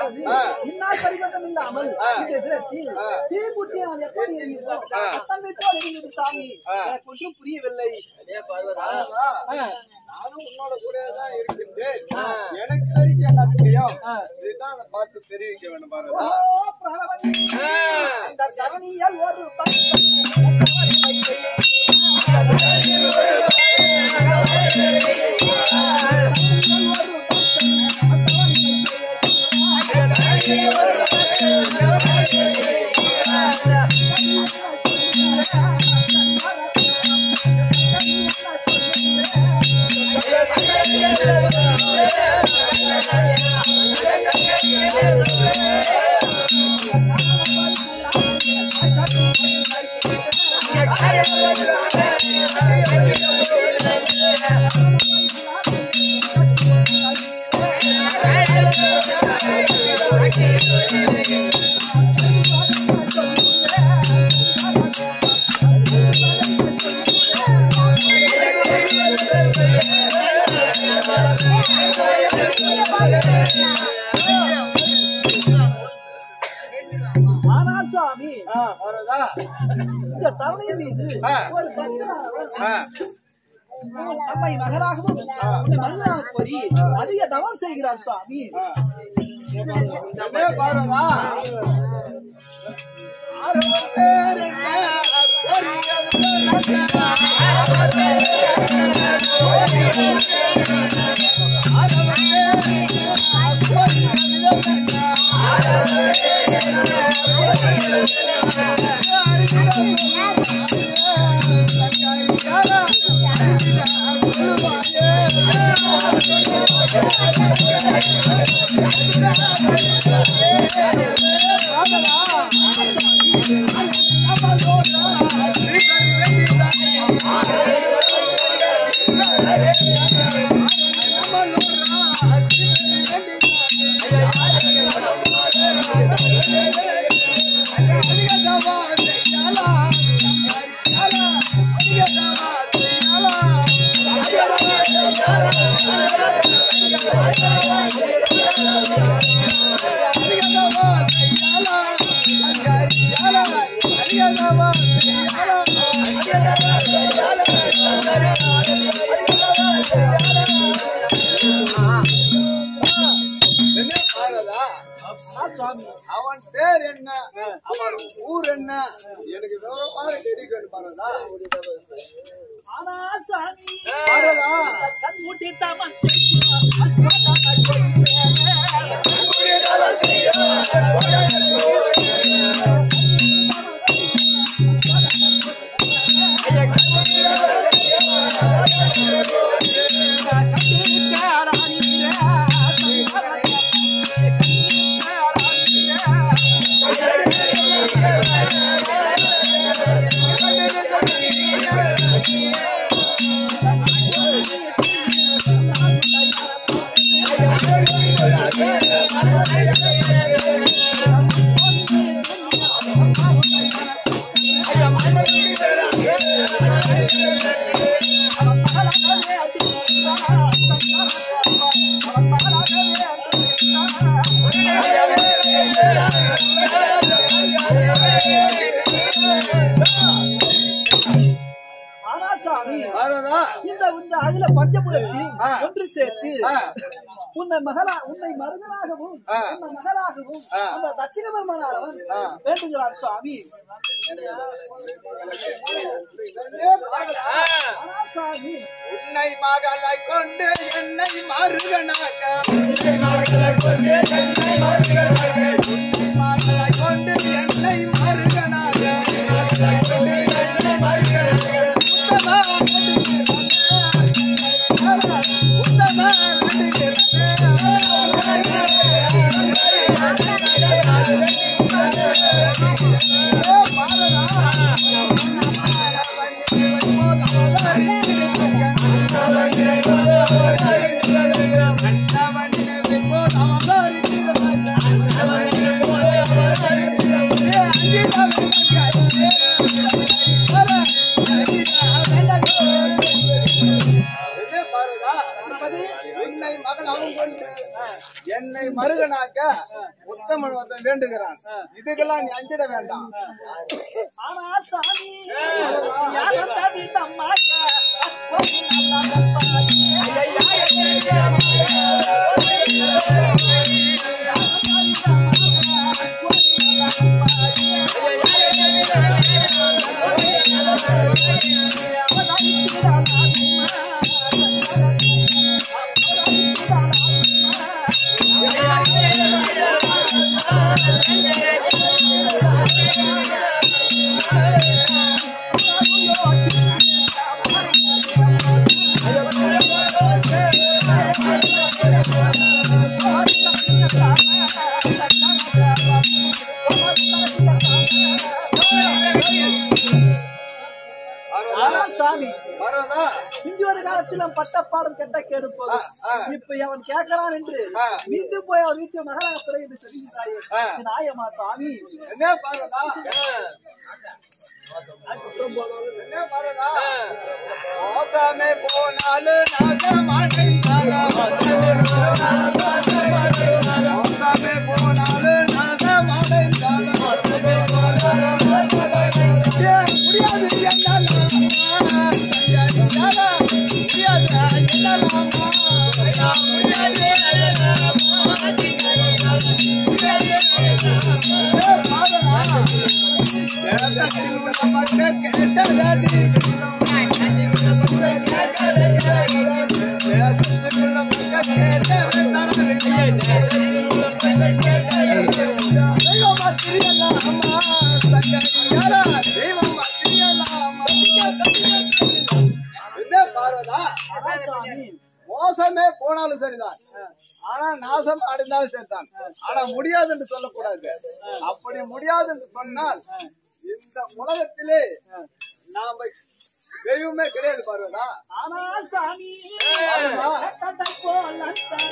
விட்டது ஆ. இந்நாள் பரிவர்த்தம் இல்லாமல் ஆ. இந்த சிரத்தில் ஆ. தீபுத்தி நான் எப்படி எரியுதோ ஆ. அத்தனை போல் எரிந்தது சாமி ஆ. எனக்கு ஒன்றும் புரியவில்லை பார்வதா, ஆ. நானும் உன்னோட கூட தான் இருக்கின்றேன் எனக்கு தெரிஞ்ச என்ன தெரியும் இதுதான் அதை பார்த்து தெரிவிக்க வேண்டும் ஓ, பாருதா பிரணவனே. அந்த தரணியில் ஒரு பக்தன் ஆனால் சுவாமி ஆ, பாருதா இந்த தவணை மீது ஆ. ஒரு பக்தனானவர் ஆ, நம்மை மகனாகவும் உன்னை மகனாக கோரி அதிக தவம் செய்கிறார் சுவாமி ஆ. என்ன பாருதா ஆரம்ப பேர் என்ன? என்ன பாரதா ஆ, சுவாமி அவன் பேர் என்ன அவன் ஊர் என்ன எனக்கு விவரமாக தெரியும் பாரதா ஆனா சுவாமி பாரதா கண் மூட்டி தவம் செய்கிறார் ஆனா சாமி பாரதா இந்த இந்த அகில பஞ்சபுரத்தில் ஆ. ஒன்று சேர்த்து ஆ. உன்னை மகளா உன்னை மருகனாகவும் ஆ. உன்னை மகளாகவும் ஆ. அந்த தட்சிண பெருமானானவன் ஆ. வேண்டுகிறார் சுவாமி ஏ பாரதா ஆனா சாமி உன்னை மகளை கொண்டு என்னை மருகனாக உன்னை மகளை கொண்டு என்னை மருகனாக உத்தம உத்தம பாரதா என்னை மருகனாக்க உத்தமன் வந்து வேண்டுகிறான் இதுக்கெல்லாம் நீ அஞ்சிட வேண்டாம் ஆனா சாமி யார தவி தம்மாக்கா ஆனா சாமி பரவதா இந்தி ஒரு காலத்தில் பட்டப்பாடம் கெட்ட கேடு போதும் ஆ. இப்ப அவன் கேட்கறான் என்று ஆ. மீண்டும் போய் அவன் வீட்டு மகாராஷ்டிரை என்று சொல்லுகிறாயே ஆ. இது நியாயமா சாமி என்ன பரவதா என்ன பரவதா மோசமே போனாலும் நாசமடைந்தாலும் மோசமே போனாலும் நாசமடைந்தாலும் ஏன் முடியாது என்னலாம் முடியாது தேசத்தில் உள்ள மக்கள் கேட்டதாதி தேசத்தில் உள்ள மக்கள் தெய்வமா தெரியலாமா சங்கரியாரா தெய்வமா தெரியலாமா என்ன பார்வதா ஆனா சாமி மோசமே போனாலும் சரிதான் ஆனா நாசம் அடைந்தாலும் சரிதான் ஆனா முடியாது என்று சொல்லக்கூடாது அப்படி முடியாது என்று சொன்னால் இந்த உலகத்திலே நாம தெய்வமே கிடையாது பார்வதா ஆனா சாமி ஆமா. கட்ட போல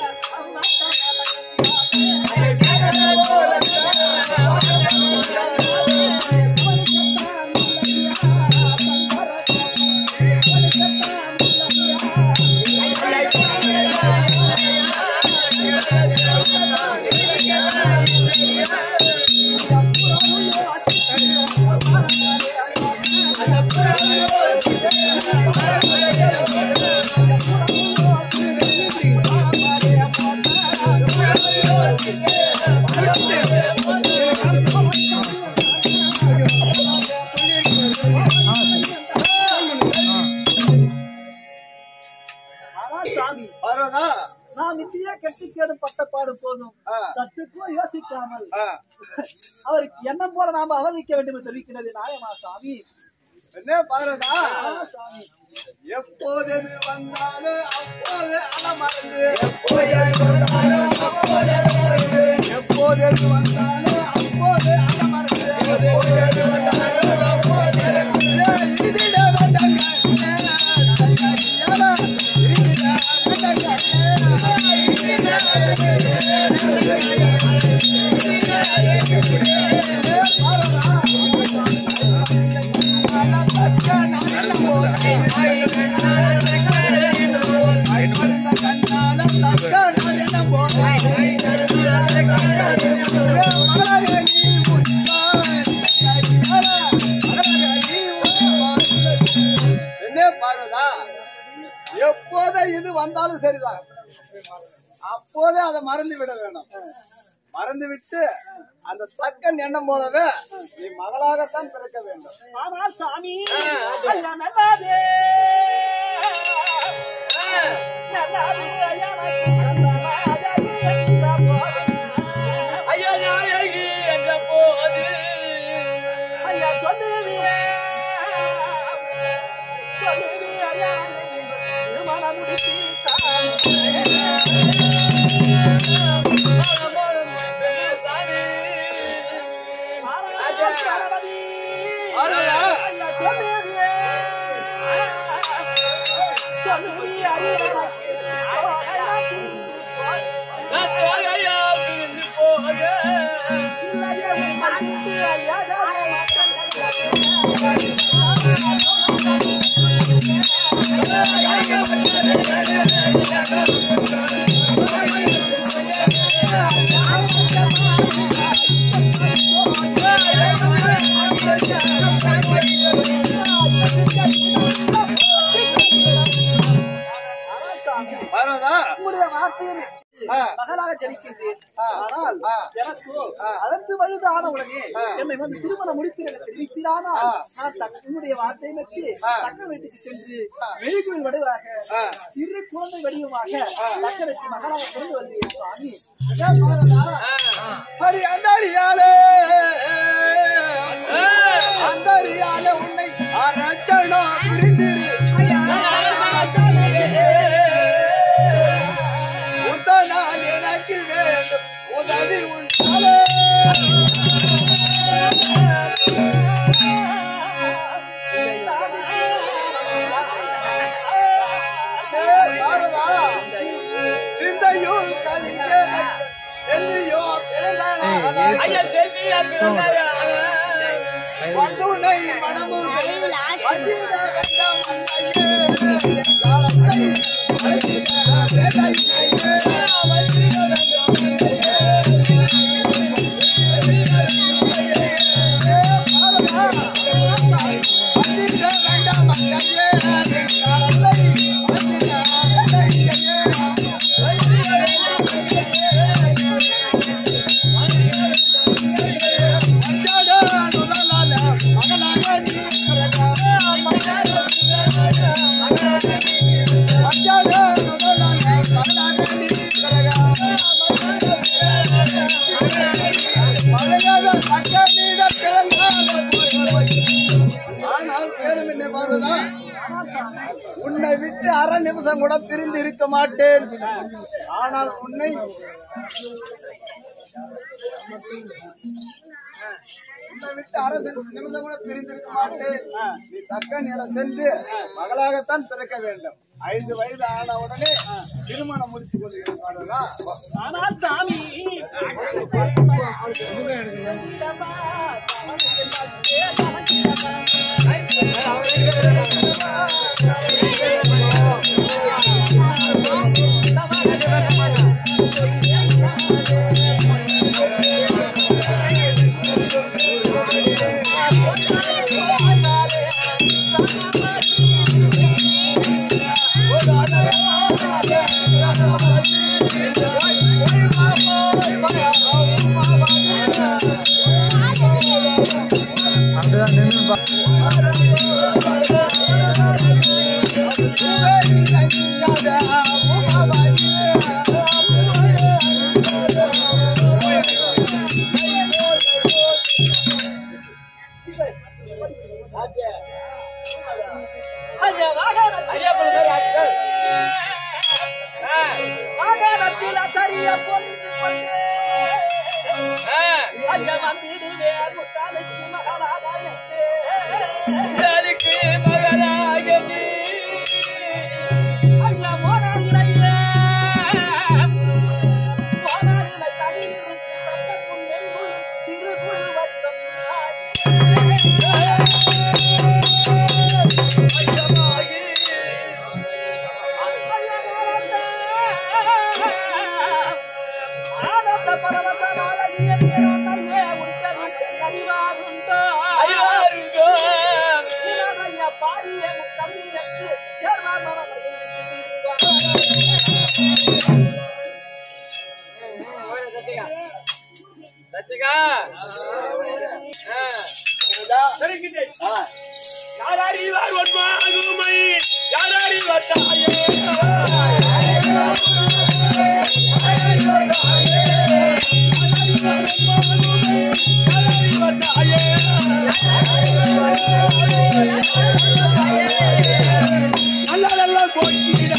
ஆனா சாமி பார்வதா நாம் இந்திய கட்டிக்கேடு பட்டப்பாடு போதும் ஆ. சற்றுக்கும் யோசிக்காமல் ஆ, அவருக்கு எண்ணம் போல நாம அவமதிக்க வேண்டும் என்று தெரிவிக்கிறது நியாயமா சாமி என்ன பார்வதா ஆனா சாமி எப்போது எது வந்தாலும் அப்போது அலமறந்து எப்போது எது வந்தாலும் அப்போது அலமறந்து ஏய், இடிதிட வேண்டாங்க. ஏலா, இடிதிட வேண்டாங்க. அடிமருந்த கண்ணால தக்க நான் என்ன போறேன் என்ன பார்வதா எப்போதே இது வந்தாலும் சரிதான் அப்போதே அதை மறந்து விட வேணும் மறந்து விட்டு அந்த தக்கன் எண்ணம் போலவே நீ மகளாகத்தான் பிறக்க வேண்டும் ஆனா சாமி ஐயா நல்லாதே நல்லாதே எனக்கு நல்லாதே என்ற போது. ஐயா நாயகி என்ற போது ஐயா சொல்லுவியே சொல்லுவியே ஐயா திருமணம் முடிச்சு ஐயா ஆ. மகளாக ஜனிக்கின்றேன் ஆ. ஆனால் ஆ. எனக்கோ ஆ. அதற்கு வயது ஆனவுடனே ஆ. என்னை வந்து திருமணம் முடித்து எனக்கு தெரிவிக்கிறானால் ஆ. நான் தக்கனுடைய வார்த்தை வச்சு ஆ. தக்க வீட்டுக்கு சென்று மெழுகுவில் வடிவாக ஆ. சிறு குழந்தை வடிவமாக தக்கனுக்கு மகளாக கொண்டு வந்தேன் சுவாமி ஹரி அந்தரியாலே அந்தரியாலே உன்னை அரச்சனா பிரிந்திரு உத்தனால் எனக்கு வேண்டும் உதவி உண்டாலே சாரதா சிந்தையும் கலிங்க செல்லியோ பிறந்தானா ஐயா செல்வியா பிறந்தாரா பட்டுனை மனமும் வண்டிட வேண்டாம் ஐயே, காலத்தை அழைத்திட வேண்டாம் ஐயே. வண்டிட வேண்டாம் ஐயே, காலத்தை அழைத்திட வேண்டாம் அஞ்சாட நுதலால மகனாக நீ பிறந்தா. அஞ்சாட நுதலால மகனாக நீ பிறந்தா. மழையாக தக்கநீட கிழங்காத போய் ஆனால் கேளும் என்ன பாருதா உன்னை விட்டு அரை நிமிஷம் கூட பிரிந்து இருக்க மாட்டேன் ஆனால் உன்னை உன்னை விட்டு அரசு நிமிஷம் கூட பிரிந்திருக்க மாட்டேன் நீ தக்க நிலம் சென்று மகளாகத்தான் பிறக்க வேண்டும் ஐந்து வயது ஆன உடனே திருமணம் முடித்து கொள்கிறா ஆனால் சாமி ஐயா வாகன- ஐயா பிறந்தாரா வாகனத்தில் அசரிய பொண்ணு கொண்டு ஆ ஐயா வந்திடுவே முத்தாளுக்கு மகளாக எனக்கு. யாருக்கு மகளாக நீ ஐயா மோனாரிலையே, மோனாரிலை தனியிருக்கு பக்கத்துள் எங்கும் சிறு குறு வட்டம் ஆனந்த பரவசனால இயற்கையே உத்தரம் அறிவாருந்தோ அறிவாருங்கோ இளமைய பாரிய முத்தமிழக்கு ஏர்வாமரம் ரசிகா யார் அறிவார் ஒன்மாகுமை யார் அறிவார் தாயே நல்ல நல்ல போட்டியிட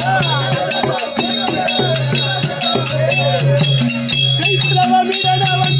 செய்தவமிடனவன்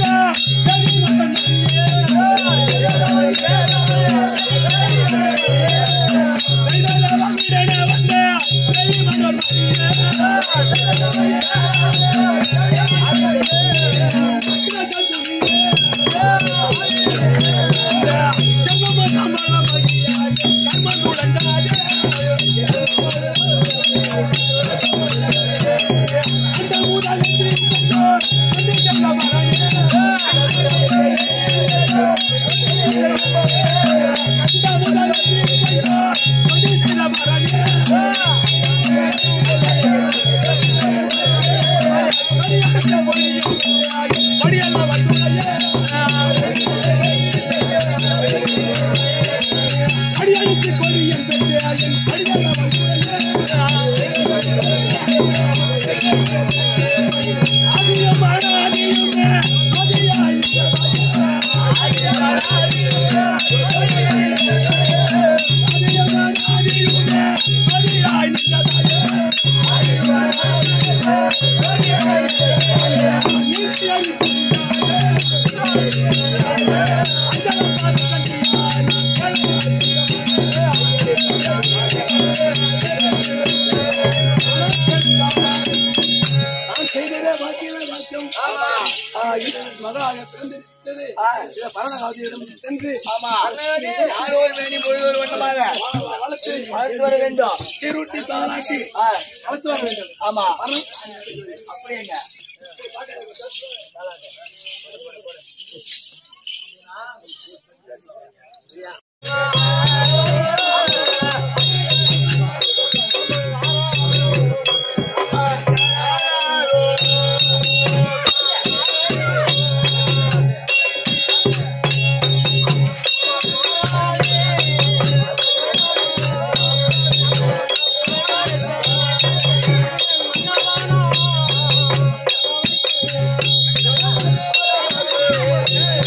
நான் செய்ததே பாக்கியமே பாக்கியம் ஆ, இது மகளாக பிறந்திருக்கிறது இதை பரணகாதியிடம் சென்று வளர்த்து வளர்த்து வர வேண்டும் சீரூட்டி தாளாட்டி ஆ, வளர்த்து வர வேண்டும் ஆமா பரண- அப்படியேங்க ஆ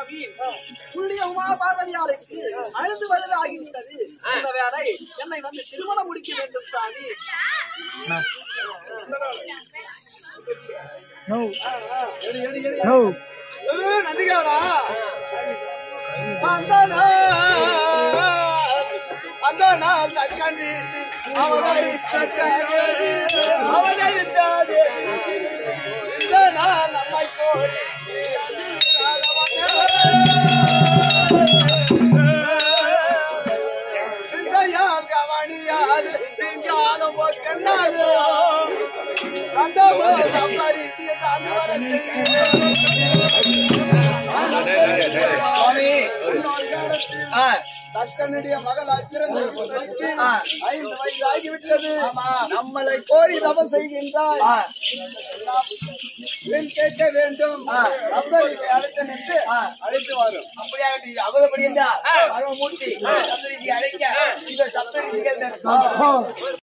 சுவாமி புள்ளிய உமா பார்வதியாருக்கு ஐந்து வயது ஆகிவிட்டது இந்த வேலை என்னை வந்து திருமணம் முடிக்க வேண்டும் சாமி எது நந்திகாரா அந்த நாள் அந்த நாள் தக்கண்டி அவனை தக்கடி அவனை விட்டாதே இந்த நாள் நம்மை கோரி சிந்தையால் கவனியாது திங்காலும் கண்ணாது அந்த சம்பரிசிய தக்கனுடைய மகளாய் பிறந்த இவருக்கு ஐந்து வயது ஆகிவிட்டது நம்மளை கோரி தவம் செய்கின்றாய் பெண் கேட்க வேண்டும் சம்பரிசி அழைத்த நின்று அழைத்து வரும் அப்படியாக அவதப்படி என்றால் மூர்த்தி சப்தரிசி அழைக்க இந்த சப்தரிசிகள்